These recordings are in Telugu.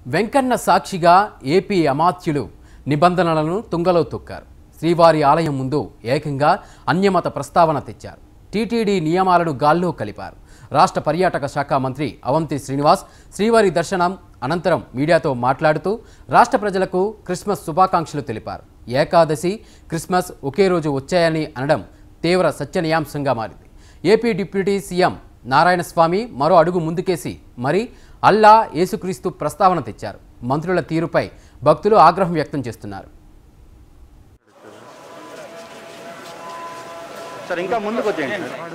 వెంకన్న సాక్షిగా ఏపీ అమాత్యులు నిబంధనలను తుంగలో తొక్కారు శ్రీవారి ఆలయం ముందు ఏకంగా అన్యమత ప్రస్తావన తెచ్చారు టీటీడీ నియమాలను గాల్లో కలిపారు రాష్ట్ర పర్యాటక శాఖ మంత్రి అవంతి శ్రీనివాస్ శ్రీవారి దర్శనం అనంతరం మీడియాతో మాట్లాడుతూ రాష్ట్ర ప్రజలకు క్రిస్మస్ శుభాకాంక్షలు తెలిపారు ఏకాదశి క్రిస్మస్ ఒకే రోజు వచ్చాయని అనడం తీవ్ర సత్యనయాంశంగా మారింది ఏపీ డిప్యూటీ సీఎం నారాయణస్వామి మరో అడుగు ముందుకేసి మరి అల్లా యేసుక్రీస్తు ప్రస్తావన తెచ్చారు మంత్రుల తీరుపై భక్తులు ఆగ్రహం వ్యక్తం చేస్తున్నారు సార్ ఇంకా ముందుకు వచ్చేయండి సార్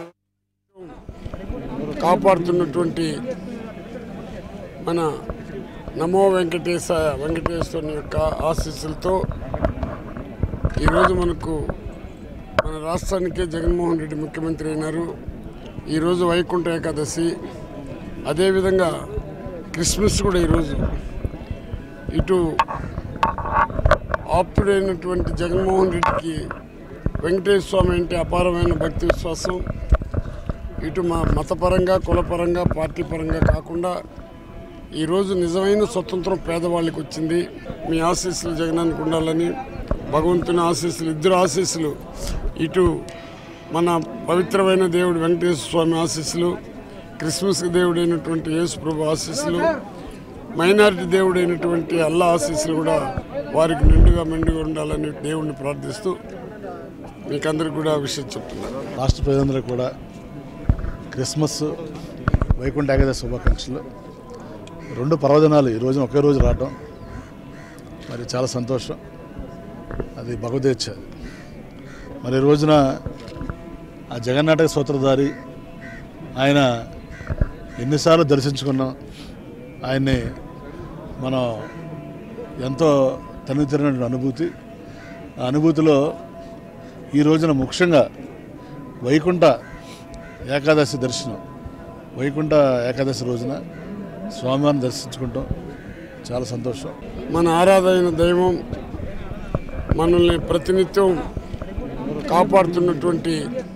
కాపాడుతున్నటువంటి మన నమో వెంకటేశ వెంకటేశ్వరుని యొక్క ఆశీస్సులతో ఈరోజు మనకు మన రాష్ట్రానికే జగన్మోహన్ రెడ్డి ముఖ్యమంత్రి అయినారు ఈరోజు వైకుంఠ ఏకాదశి అదేవిధంగా క్రిస్మస్ కూడా ఈరోజు ఇటు ఆప్తుడైనటువంటి జగన్మోహన్ రెడ్డికి వెంకటేశ్వర స్వామి అంటే అపారమైన భక్తి విశ్వాసం ఇటు మా మతపరంగా కులపరంగా పార్టీ పరంగా కాకుండా ఈరోజు నిజమైన స్వతంత్రం పేదవాళ్ళకి వచ్చింది మీ ఆశీస్సులు జగనానికి ఉండాలని భగవంతుని ఆశీస్సులు ఇద్దరు ఆశీస్సులు ఇటు మన పవిత్రమైన దేవుడు వెంకటేశ్వర స్వామి ఆశీస్సులు క్రిస్మస్ దేవుడైనటువంటి యేసు ప్రభు ఆశీస్సులు మైనారిటీ దేవుడైనటువంటి అల్లా ఆశీస్సులు కూడా వారికి నిండుగా మెండుగా ఉండాలని దేవుణ్ణి ప్రార్థిస్తూ మీకందరికి కూడా ఆ విషయం చెప్తున్నాను రాష్ట్ర ప్రజలందరూ కూడా క్రిస్మస్ వైకుంఠ ఏకాదశి శుభాకాంక్షలు రెండు పర్వదినాలు ఈ రోజున ఒకే రోజు రావటం మరి చాలా సంతోషం అది భగవదేచ్ఛ మరి ఈ రోజున ఆ జగన్నాటక సూత్రధారి ఆయన ఎన్నిసార్లు దర్శించుకున్నాం ఆయన్ని మనం ఎంతో తనితీరిన అనుభూతి ఆ అనుభూతిలో ఈ రోజున ముఖ్యంగా వైకుంఠ ఏకాదశి దర్శనం వైకుంఠ ఏకాదశి రోజున స్వామివారిని దర్శించుకుంటాం చాలా సంతోషం మన ఆరాధైన దైవం మనల్ని ప్రతినిత్యం కాపాడుతున్నటువంటి